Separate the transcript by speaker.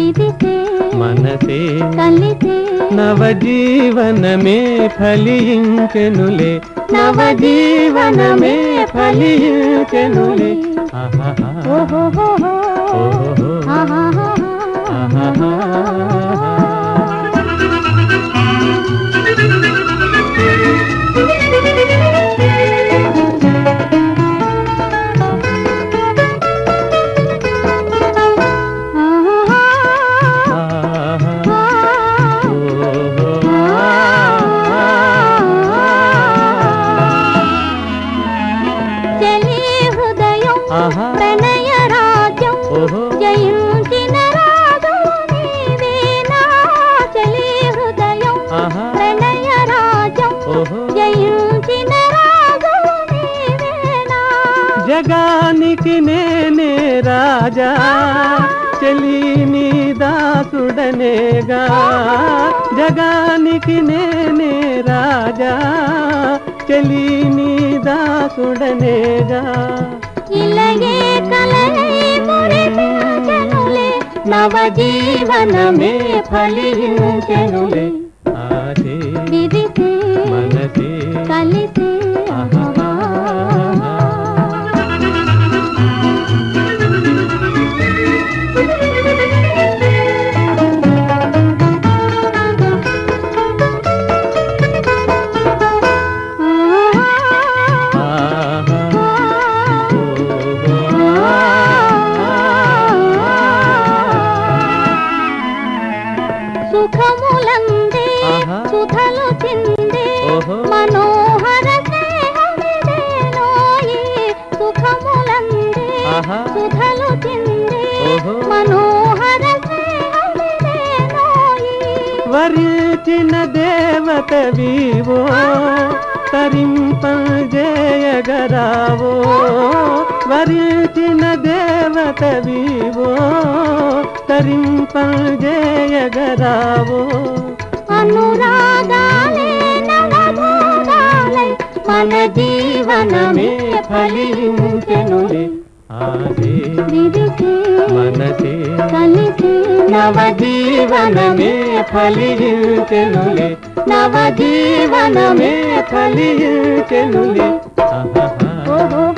Speaker 1: విధితే
Speaker 2: మనసే
Speaker 1: కలిసే
Speaker 2: నవజీవనమే ఫలించెనులే నవజీవనమే ఫలించెనులే ఆహాహా.
Speaker 1: ఓహోహోహో.
Speaker 2: ఓహోహో.
Speaker 1: ఆహాహాహా.
Speaker 2: ఆహాహా.
Speaker 1: ఆహాహా.
Speaker 2: ఆహా. ఓహో.
Speaker 1: చెలి హృదయం
Speaker 2: ఆహా.
Speaker 1: ప్రణయ రాజ్యం
Speaker 2: ఓహో.
Speaker 1: జయించిన రాగం నీవేనా చెలి హృదయం
Speaker 2: ఆహా.
Speaker 1: ప్రణయ రాజ్యం
Speaker 2: ఓహో.
Speaker 1: జయించిన రాగం నీవేనా
Speaker 2: జగానికి నేనే రాజా చెలి నీ దాసుడనేగా జగానికి నేనే రాజా చెలి నీ దాసుడనేగా
Speaker 1: ఇలగే కలలై మురిపించెనులే నవజీవనమే ఫలించెనులే
Speaker 2: ఆశే
Speaker 1: విధితే
Speaker 2: మనసే
Speaker 1: కలిసే
Speaker 2: ఆహాహా. ఆహా.
Speaker 1: సుఖములందే
Speaker 2: ఆహా.
Speaker 1: సుధలు చిందే
Speaker 2: ఓహో.
Speaker 1: మనోహర స్నేహమిదేనోయి సుఖములందే
Speaker 2: ఆహా.
Speaker 1: సుధలు చిందే
Speaker 2: ఓహో.
Speaker 1: మనోహర స్నేహమిదేనోయి
Speaker 2: వరించిన దేవత వివో తరింపజేయగరావో వరించిన దేవత వివో తరింపజేయగరావో
Speaker 1: అనురాగాలే నవభోగాలై మన జీవనమే
Speaker 2: ఫలించెనులే ఆదే
Speaker 1: విరిసే
Speaker 2: మనసే
Speaker 1: కలిసే
Speaker 2: నవజీవనమే ఫలించెనులే నవజీవనమే ఫలించెనులే ఆహాహా.
Speaker 1: ఓహో